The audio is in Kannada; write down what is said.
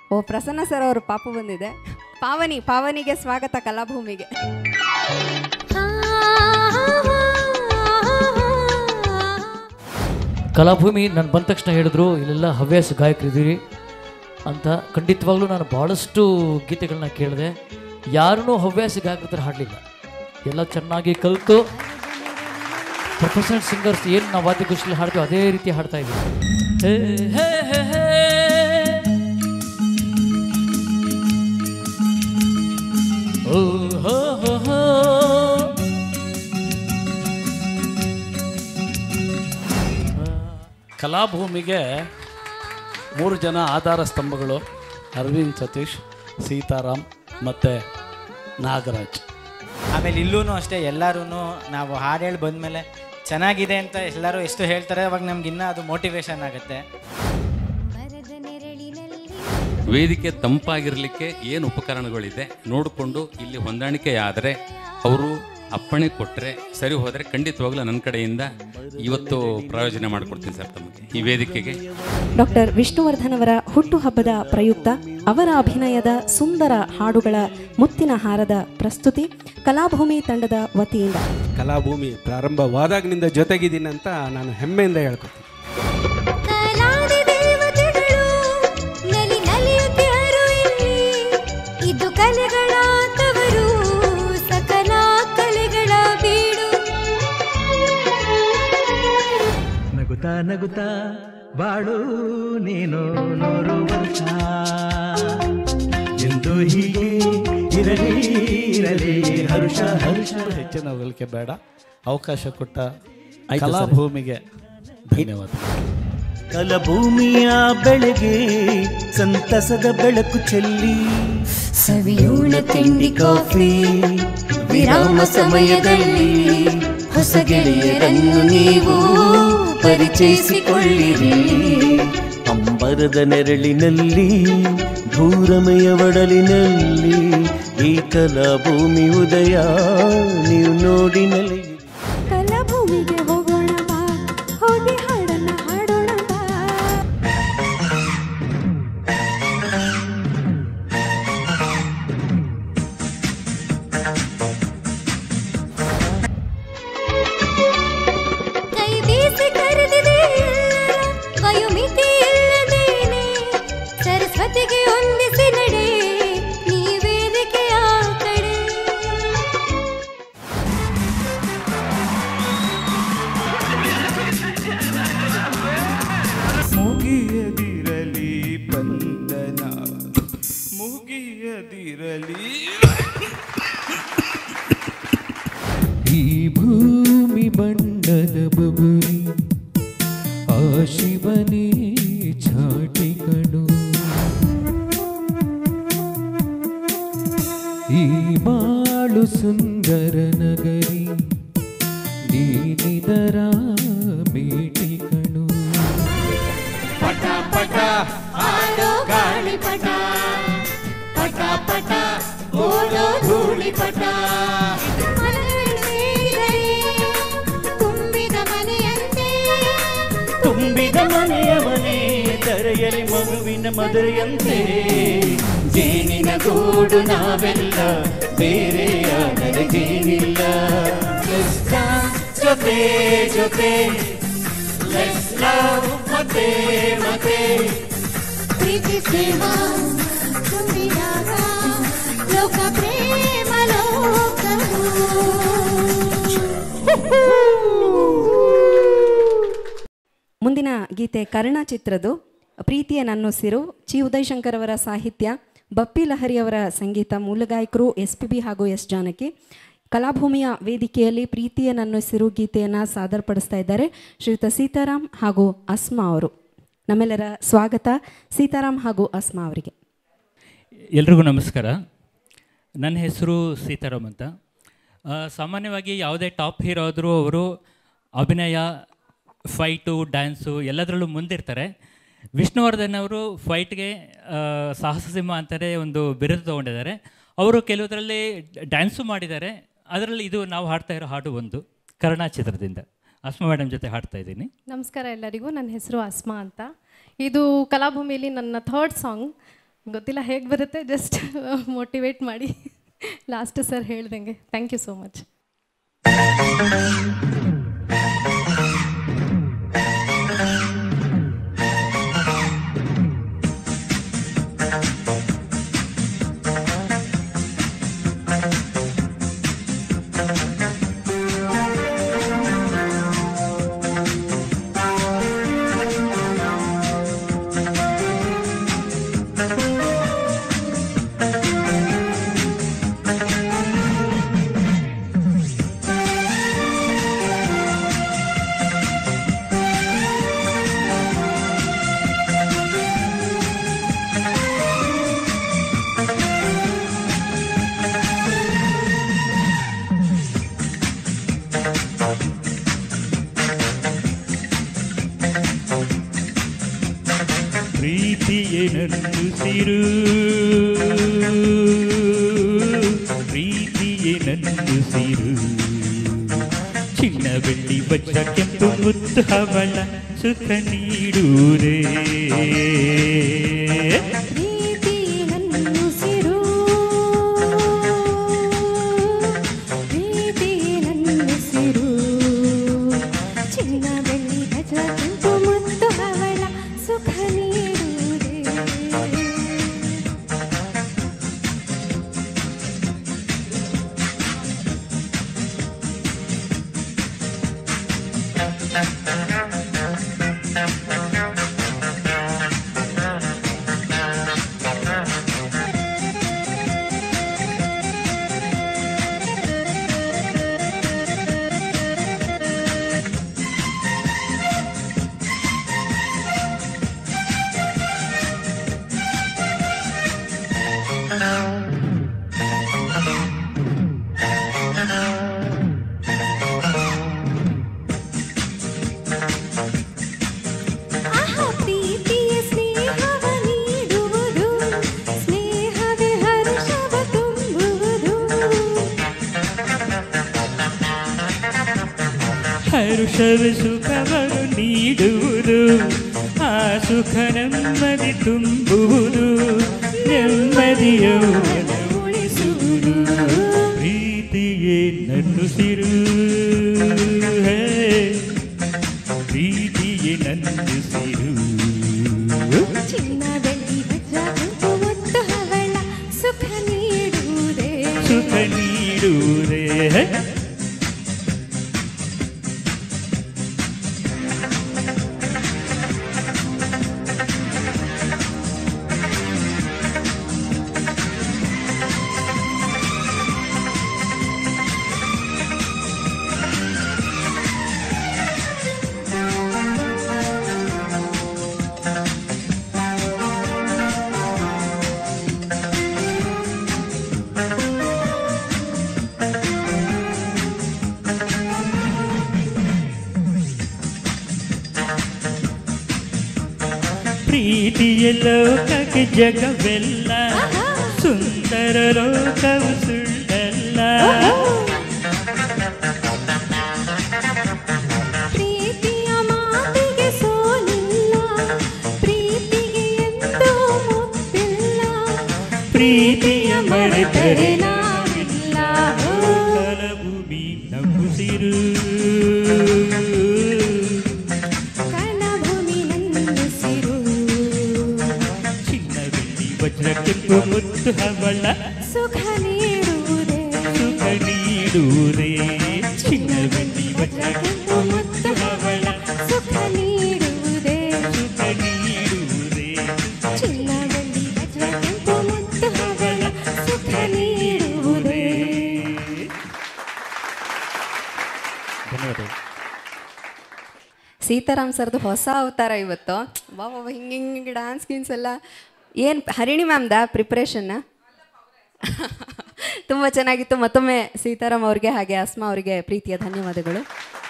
ಓ ಪ್ರಸನ್ನ ಸರ್ ಅವರು ಪಾಪ ಬಂದಿದೆ ಪಾವನಿ ಪಾವನಿಗೆ ಸ್ವಾಗತ ಕಲಾಭೂಮಿಗೆ ಕಲಾಭೂಮಿ ನಾನು ಬಂದ ತಕ್ಷಣ ಹೇಳಿದ್ರು ಇಲ್ಲೆಲ್ಲ ಹವ್ಯಾಸ ಗಾಯಕರಿದ್ದೀರಿ ಅಂತ ಖಂಡಿತವಾಗ್ಲೂ ನಾನು ಭಾಳಷ್ಟು ಗೀತೆಗಳನ್ನ ಕೇಳಿದೆ ಯಾರೂ ಹವ್ಯಾಸ ಗಾಯಕರ ಥರ ಹಾಡಲಿಲ್ಲ ಎಲ್ಲ ಚೆನ್ನಾಗಿ ಕಲಿತು ಪ್ರೊಫೆಷನಲ್ ಸಿಂಗರ್ಸ್ ಏನು ನಾವು ವಾದ್ಯಗೋಷ್ಠಿಯಲ್ಲಿ ಹಾಡ್ತೀವಿ ಅದೇ ರೀತಿ ಹಾಡ್ತಾ ಇದ್ದೀವಿ ಹೇ, ಹೇ, ಹೇ, ಹೇ. ಓ, ಹೋ, ಹೋ, ಹೋ. ಕಲಾಭೂಮಿಗೆ ಮೂರು ಜನ ಆಧಾರ ಸ್ತಂಭಗಳು ಅರವಿಂದ್ ಸತೀಶ್ ಸೀತಾರಾಮ್ ಮತ್ತು ನಾಗರಾಜ್ ಆಮೇಲೆ ಇಲ್ಲೂ ಅಷ್ಟೇ ಎಲ್ಲರೂ ನಾವು ಹಾಡು ಹೇಳಿ ಬಂದಮೇಲೆ ಚೆನ್ನಾಗಿದೆ ಅಂತ ಎಲ್ಲರೂ ಎಷ್ಟು ಹೇಳ್ತಾರೆ ಅವಾಗ ನಮ್ಗೆ ಇನ್ನೂ ಅದು ಮೋಟಿವೇಶನ್ ಆಗುತ್ತೆ ವೇದಿಕೆ ತಂಪಾಗಿರಲಿಕ್ಕೆ ಏನು ಉಪಕರಣಗಳಿದೆ ನೋಡಿಕೊಂಡು ಇಲ್ಲಿ ಹೊಂದಾಣಿಕೆ ಆದರೆ ಅವರು ಅಪ್ಪಣೆ ಕೊಟ್ಟರೆ ಸರಿ ಹೋದರೆ ಖಂಡಿತವಾಗ್ಲೂ ನನ್ನ ಕಡೆಯಿಂದ ಇವತ್ತು ಪ್ರಯೋಜನ ಮಾಡಿಕೊಡ್ತೀನಿ ಸರ್ ತಮಗೆ ಈ ವೇದಿಕೆಗೆ ಡಾಕ್ಟರ್ ವಿಷ್ಣುವರ್ಧನ್ ಅವರ ಹುಟ್ಟುಹಬ್ಬದ ಪ್ರಯುಕ್ತ ಅವರ ಅಭಿನಯದ ಸುಂದರ ಹಾಡುಗಳ ಮುತ್ತಿನ ಹಾರದ ಪ್ರಸ್ತುತಿ ಕಲಾಭೂಮಿ ತಂಡದ ವತಿಯಿಂದ ಕಲಾಭೂಮಿ ಪ್ರಾರಂಭವಾದಾಗಿನಿಂದ ಜೊತೆಗಿದ್ದೀನಿ ಅಂತ ನಾನು ಹೆಮ್ಮೆಯಿಂದ ಹೇಳ್ಕೊತೀನಿ ಕಲಾದಿ ದೇವತೆಗಳು ನಲಿ ನಲಿಯುತ್ತಿಹರು ಇಲ್ಲಿ ಇದು ಕಲೆಗಳ ತವರು ಸಕಲ ಕಲೆಗಳ ಬೀಡು ನಗುತ್ತಾ ನಗುತ್ತಾ ಬಾಳು ನೀನು ನೂರು ವರ್ಷ ಎಂದು ಹೀಗೆ ಇರಲಿ ಇರಲಿ ಹರುಷ ಹರುಷ ಹೆಚ್ಚಿನ ಹೋಲಿಕೆ ಬೇಡ ಅವಕಾಶ ಕೊಟ್ಟ ಕಲಾಭೂಮಿಗೆ ಧನ್ಯವಾದ ಕಲಭೂಮಿಯ ಬೆಳೆಗೆ ಸಂತಸದ ಬೆಳಕು ಚೆಲ್ಲಿ ಸವಿಯೂಣ ತಿಂಡಿ ಕಾಫಿ ವಿರಾಮ ಸಮಯದಲ್ಲಿ ಹೊಸ ಗೆಳೆಯರನ್ನು ನೀವು ಪರಿಚಯಿಸಿಕೊಳ್ಳಿರಿ ಅಂಬರದ ನೆರಳಿನಲ್ಲಿ ಭೂರಮೆಯ ಒಡಲಿನಲ್ಲಿ ಈ ಕಲಾಭೂಮಿ ಉದಯ ನೀವು ನೋಡಿ ನಲಿಯಿರಿ ಕಲಾಭೂಮಿಗೆ ಹೋಗೋಣ ಬಾ ಹೋಗಿ ಹಾಡನ್ನ ಹಾಡೋಣ ಬಾ ಕೈ ಬೀಸಿ ಕರೆದಿದೆ ಎಲ್ಲರ ವಯೋಮಿತಿ ಇಲ್ಲದೇನೆ ಸರಸ್ವತಿಗೆ ಹೊಂದಿಸಿ ನಡೆ ನೀ ವೇದಿಕೆಯ ಕಡೆ ಮುಗಿಯದಿರಲಿ ಬಂಧನ ಮುಗಿಯದಿರಲಿ ಈ ಭೂಮಿ ಬಣ್ಣದ ಬಬುರಿ ಆ ಶಿವನೇ ಚಾಟಿ ಕಣು ಈ ಬಾಳು ಸುಂದರ ನಗರಿ ನೀನಿದರ ಮೇಟಿ ಕಣು ಆಡೋ ಗಾಳಿಪಟ ಪಟ ಪಟ ಓಡೋ ಧೂಳಿಪಟ ಮನಗಳು ಸೇರಿದರೆ ತುಂಬಿದ ಮನೆಯಂತೆ ತುಂಬಿದ ಮನೆಯ ಮನೆ ತೆರೆಯಲಿ ಮಗುವಿನ ಮದುವೆಯಂತೆ ಜೇನಿನ ಗೂಡು ನಾವೆಲ್ಲ ಬೇರೆಯಾದರೆ ಜೇನಿಲ್ಲ Let's dance ಜೊತೆ ಜೊತೆ Let's love ಮತ್ತೆ ಮತ್ತೆ ಪ್ರೀತಿ ಪ್ರೇಮ ತುಂಬಿದಾಗ ಲೋಕ ಪ್ರೇಮ ಮುಂದಿನ ಗೀತೆ ಕರ್ಣ ಚಿತ್ರದ್ದು ಪ್ರೀತಿಯ ನನ್ನುಸಿರು ಚಿ ಉದಯಶಂಕರ್ ಅವರ ಸಾಹಿತ್ಯ ಬಪ್ಪಿ ಲಹರಿ ಅವರ ಸಂಗೀತ ಮೂಲ ಗಾಯಕರು ಎಸ್ ಪಿ ಬಿ ಹಾಗೂ ಎಸ್ ಜಾನಕಿ ಕಲಾಭೂಮಿಯ ವೇದಿಕೆಯಲ್ಲಿ ಪ್ರೀತಿಯ ನನ್ನುಸಿರು ಗೀತೆಯನ್ನು ಸಾದರಪಡಿಸ್ತಾ ಇದ್ದಾರೆ ಶ್ರೀಯುತ ಸೀತಾರಾಮ್ ಹಾಗೂ ಅಸ್ಮಾ ಅವರು ನಮ್ಮೆಲ್ಲರ ಸ್ವಾಗತ ಸೀತಾರಾಮ್ ಹಾಗೂ ಅಸ್ಮಾ ಅವರಿಗೆ ಎಲ್ರಿಗೂ ನಮಸ್ಕಾರ ನನ್ನ ಹೆಸರು ಸೀತಾರಾಮ್ ಅಂತ ಆ, ಸಾಮಾನ್ಯವಾಗಿ ಯಾವುದೇ ಟಾಪ್ ಹೀರೋ ಆದರೂ ಅವರು ಅಭಿನಯ ಫೈಟು ಡ್ಯಾನ್ಸು ಎಲ್ಲದರಲ್ಲೂ ಮುಂದಿರ್ತಾರೆ ವಿಷ್ಣುವರ್ಧನ್ ಅವರು ಫೈಟ್ಗೆ ಸಾಹಸ ಸಿಂಹ ಅಂತಾರೆ ಒಂದು ಬಿರುದು ತೊಗೊಂಡಿದ್ದಾರೆ ಅವರು ಕೆಲವುದರಲ್ಲಿ ಡ್ಯಾನ್ಸು ಮಾಡಿದ್ದಾರೆ ಅದರಲ್ಲಿ ಇದು ನಾವು ಹಾಡ್ತಾ ಇರೋ ಹಾಡು ಒಂದು ಕರ್ಣ ಚಿತ್ರದಿಂದ ಅಸ್ಮಾ ಮೇಡಮ್ ಜೊತೆ ಹಾಡ್ತಾ ಇದ್ದೀನಿ ನಮಸ್ಕಾರ ಎಲ್ಲರಿಗೂ ನನ್ನ ಹೆಸರು ಅಸ್ಮಾ ಅಂತ ಇದು ಕಲಾಭೂಮಿಯಲ್ಲಿ ನನ್ನ ಥರ್ಡ್ ಸಾಂಗ್ ಗೊತ್ತಿಲ್ಲ ಹೇಗೆ ಬರುತ್ತೆ ಜಸ್ಟ್ ಮೋಟಿವೇಟ್ ಮಾಡಿ ಲಾಸ್ಟ್ ಸರ್ ಹೇಳ್ದಂಗೆ ಥ್ಯಾಂಕ್ ಯು ಸೋ ಮಚ್ ಪ್ರೀತಿಯೇ ನನ್ನುಸಿರು ಪ್ರೀತಿಯೇ ನನ್ನುಸಿರು ಚಿನ್ನ ಬೆಳ್ಳಿ ವಜ್ರ ಕೆಂಪು ಮುತ್ತು ಹವಳ ಸುಖ ನೀಡುವುದೇ ಪ್ರೀತಿ ನನ್ನುಸಿರು ಪ್ರೀತಿ ನನ್ನುಸಿರು ಚಿನ್ನ ಬೆಳ್ಳಿ ಗಜ ಕೆಂಪು ಮುತ್ತು ಹವಳ ಸುಖ ನೀಡುವುದೇ ಆಹಾ ಪ್ರೀತಿಯ ಸ್ನೇಹವ ನೀಡುವುದು ಸ್ನೇಹವೇ ಹರ್ಷವ ತುಂಬುವುದು ಹರುಷವ ಸುಖವನ್ನು ನೀಡುವುದು ಆ ಸುಖ ನೆಮ್ಮದಿ ತುಂಬುವುದು ನೆಮ್ಮದಿಯ ಉಳಿಸುವುದು ಪ್ರೀತಿಯೇ ನನ್ನುಸಿರು ಹೇ, ಪ್ರೀತಿಯೇ ನನ್ನುಸಿರು ಚಿನ್ನ ಬೆಳ್ಳಿ ವಜ್ರ ಕೆಂಪು ಮುತ್ತು ಹವಳ ಸುಖ ನೀಡುವುದೇ ಸುಖ ನೀಡುವುದೇ ಪ್ರೀತಿಯ ಲೋಕಕ್ಕೆ ಜಗವೆಲ್ಲ ಸುಂದರ ಲೋಕವು ಸುಳ್ಳಲ್ಲ ಪ್ರೀತಿಯ ಮಾತಿಗೆ ಸೋಲಿಲ್ಲ ಪ್ರೀತಿಗೆ ಎಂದೂ ಮುತ್ತಿಲ್ಲ ಪ್ರೀತಿಯ ಮರೆತರೆ ನಾವಿಲ್ಲ ಭೂಮಿ ನಂಬುಸಿರು ಕಣಭೂಮಿ ನನ್ನುಸಿರು ಚಿನ್ನ ಬೆಳ್ಳಿ ವಜ್ರ ಕೆಂಪು ಮುತ್ತು ಹವಳ ಸುಖ ನೀಡುವುದೇ ಸುಖ ನೀಡುವುದೇ ಚಿನ್ನ ಬೆಳ್ಳಿ ವಜ್ರ ಕೆಂಪು ಮುತ್ತು ಹವಳ ಸುಖ ನೀಡುವುದೇ ಸುಖ ನೀಡುವುದೇ ಚಿನ್ನ ಬೆಳ್ಳಿ ವಜ್ರ ಕೆಂಪು ಮುತ್ತು ಹವಳ ಸುಖ ನೀಡುವುದೇ ಧನ್ಯವಾದಗಳು ಸೀತಾರಾಮ್ ಸರ್ದು ಹೊಸ ಅವತಾರ ಇವತ್ತು ವಾ ವಾ ವಾ, ಹಿಂಗೆ ಹಿಂಗೆ ಡ್ಯಾನ್ಸ್ ಗೀನ್ಸ್ ಎಲ್ಲ ಏನು ಹರಿಣಿ ಮ್ಯಾಮ್ದ ಪ್ರಿಪ್ರೇಷನ್ನ ತುಂಬ ಚೆನ್ನಾಗಿತ್ತು ಮತ್ತೊಮ್ಮೆ ಸೀತಾರಾಮ್ ಅವ್ರಿಗೆ ಹಾಗೆ ಅಸ್ಮಾ ಅವರಿಗೆ ಪ್ರೀತಿಯ ಧನ್ಯವಾದಗಳು